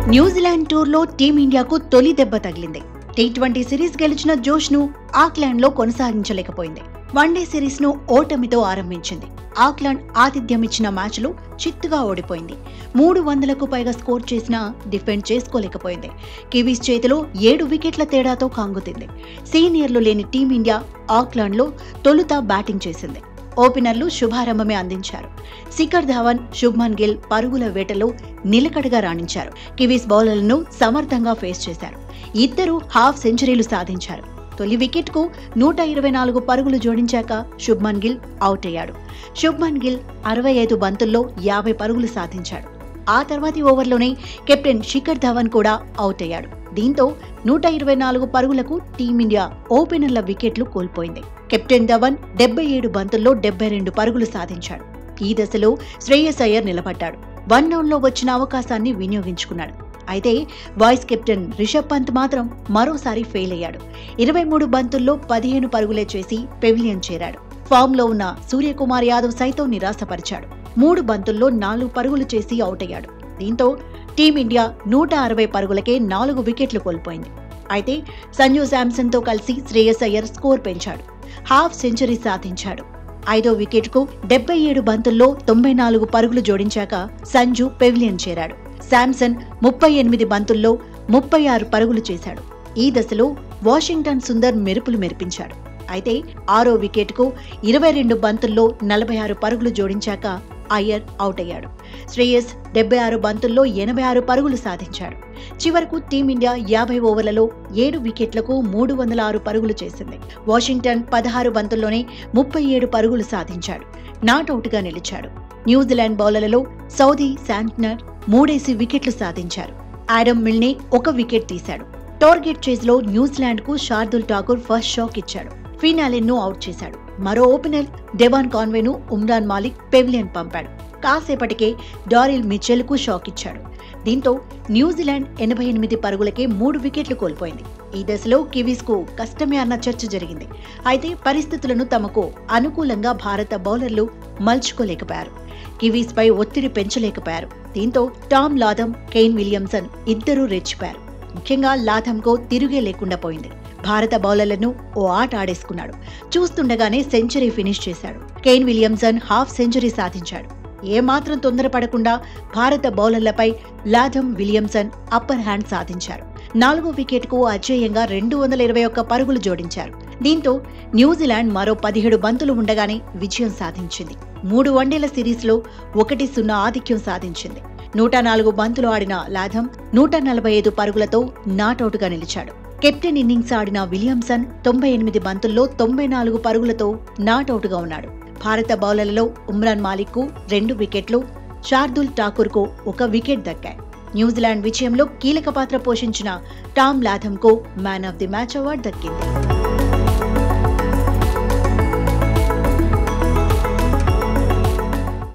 New Zealand టూర్లో టీమిండియాకు తొలి దెబ్బ తగిలింది టీ ట్వంటీ సిరీస్ గెలిచిన జోష్ ను ఆక్లాండ్ లో కొనసాగించలేకపోయింది వన్డే సిరీస్ ను ఓటమితో ఆరంభించింది ఆక్లాండ్ ఆతిథ్యం ఇచ్చిన మ్యాచ్లో చిత్తుగా ఓడిపోయింది మూడు వందలకు పైగా స్కోర్ చేసినా డిఫెండ్ చేసుకోలేకపోయింది కివీస్ చేతిలో ఏడు వికెట్ల తేడాతో కాంగుతింది సీనియర్లు లేని టీమిండియా ఆక్లాండ్లో తొలుత బ్యాటింగ్ చేసింది ఓపెనర్లు శుభారంభమే అందించారు శిఖర్ ధవన్ శుభ్మన్ గిల్ పరుగుల వేటలో నిలకడగా రాణించారు కివీస్ బౌలర్లను సమర్థంగా ఫేస్ చేశారు ఇద్దరు హాఫ్ సెంచరీలు సాధించారు తొలి వికెట్కు నూట ఇరవై నాలుగు పరుగులు జోడించాక శుభ్మన్ గిల్ అవుట్ అయ్యాడు శుభ్మన్ గిల్ అరవై ఐదు బంతుల్లో యాభై పరుగులు సాధించాడు ఆ తర్వాతి ఓవర్లోనే కెప్టెన్ శిఖర్ ధవన్ కూడా అవుట్ అయ్యాడు దీంతో నూట ఇరవై నాలుగు పరుగులకు టీమిండియా ఓపెనర్ల వికెట్లు కోల్పోయింది కెప్టెన్ ధవన్ డెబ్బై ఏడు బంతుల్లో డెబ్బై రెండు పరుగులు సాధించాడు ఈ దశలో శ్రేయస్ అయ్యర్ నిలబడ్డాడు వన్ డౌన్లో వచ్చిన అవకాశాన్ని వినియోగించుకున్నాడు అయితే వైస్ కెప్టెన్ రిషబ్ పంత్ మాత్రం మరోసారి ఫెయిల్ అయ్యాడు ఇరవై మూడు బంతుల్లో పదిహేను పరుగులే చేసి పెవిలియన్ చేరాడు ఫామ్లో ఉన్న సూర్యకుమార్ యాదవ్ సైతం నిరాశపరిచాడు మూడు బంతుల్లో నాలుగు పరుగులు చేసి అవుట్ అయ్యాడు దీంతో టీమిండియా నూట అరవై పరుగులకే నాలుగు వికెట్లు కోల్పోయింది అయితే సంజు శాంసన్తో కలిసి శ్రేయస్ అయ్యర్ స్కోర్ పెంచాడు హాఫ్ సెంచరీ సాధించాడు ఐదో వికెట్కు డెబ్బై ఏడు బంతుల్లో తొంభై నాలుగు పరుగులు జోడించాక సంజు పెవిలియన్ చేరాడు శాంసన్ ముప్పై ఎనిమిది బంతుల్లో ముప్పై ఆరు పరుగులు చేశాడు ఈ దశలో వాషింగ్టన్ సుందర్ మెరుపులు మెరిపించాడు అయితే ఆరో వికెట్కు ఇరవై రెండు బంతుల్లో నలభై ఆరు పరుగులు జోడించాక అయ్యర్ అవుట్ అయ్యాడు శ్రేయస్ డెబ్బై ఆరు బంతుల్లో ఎనభై ఆరు పరుగులు సాధించాడు చివరకు టీమిండియా యాభై ఓవర్లలో ఏడు వికెట్లకు మూడు వందల ఆరు పరుగులు చేసింది వాషింగ్టన్ పదహారు బంతుల్లోనే ముప్పై ఏడు పరుగులు సాధించాడు నాటౌట్గా నిలిచాడు న్యూజిలాండ్ బౌలర్లలో సౌదీ శాంట్నర్ మూడేసి వికెట్లు సాధించారు ఆడమ్ మిల్నే ఒక వికెట్ తీశాడు టార్గెట్ చేజ్లో న్యూజిలాండ్కు శార్దుల్ ఠాకూర్ ఫస్ట్ షాక్ ఇచ్చాడు ఫినాలిన్ను అవుట్ చేశాడు మరో ఓపెనర్ డెవాన్ కాన్వేను ఉమ్రాన్ మాలిక్ పెవిలియన్ పంపాడు కాసేపటికే డారిల్ మిచెల్కు షాక్ ఇచ్చాడు దీంతో న్యూజిలాండ్ ఎనభై ఎనిమిది పరుగులకే మూడు వికెట్లు కోల్పోయింది ఈ దశలో కివీస్కు కష్టమే అన్న చర్చ జరిగింది అయితే పరిస్థితులను తమకు అనుకూలంగా భారత బౌలర్లు మలుచుకోలేకపోయారు కివీస్ పై ఒత్తిడి పెంచలేకపోయారు దీంతో టామ్ లాథమ్ కెయిన్ విలియమ్సన్ ఇద్దరూ రెచ్చిపోయారు ముఖ్యంగా లాథమ్కు తిరుగే లేకుండా పోయింది భారత బౌలర్లను ఓ ఆట ఆడేసుకున్నాడు చూస్తుండగానే సెంచరీ ఫినిష్ చేశాడు కెయిన్ విలియమ్సన్ హాఫ్ సెంచరీ సాధించాడు ఏమాత్రం తొందరపడకుండా భారత బౌలర్లపై లాథమ్ విలియమ్సన్ అప్పర్ హ్యాండ్ సాధించారు నాలుగో వికెట్కు అజేయంగా రెండు వందల ఇరవై ఒక్క పరుగులు జోడించారు దీంతో న్యూజిలాండ్ మరో పదిహేడు బంతులు ఉండగానే విజయం సాధించింది మూడు వన్డేల సిరీస్లో ఒకటి సున్నా ఆధిక్యం సాధించింది నూట నాలుగు బంతులు ఆడిన లాథమ్ నూట నలభై ఐదు పరుగులతో నాటౌట్గా నిలిచాడు కెప్టెన్ ఇన్నింగ్స్ ఆడిన విలియమ్సన్ తొంభై ఎనిమిది బంతుల్లో తొంభై నాలుగు పరుగులతో నాటౌట్గా ఉన్నాడు భారత బౌలర్లలో ఉమ్రాన్ మాలిక్కు రెండు వికెట్లు శార్దుల్ ఠాకూర్కు ఒక వికెట్ దక్కాయి న్యూజిలాండ్ విజయంలో కీలక పాత్ర పోషించిన టామ్ లాథమ్కు man of the match award దక్కింది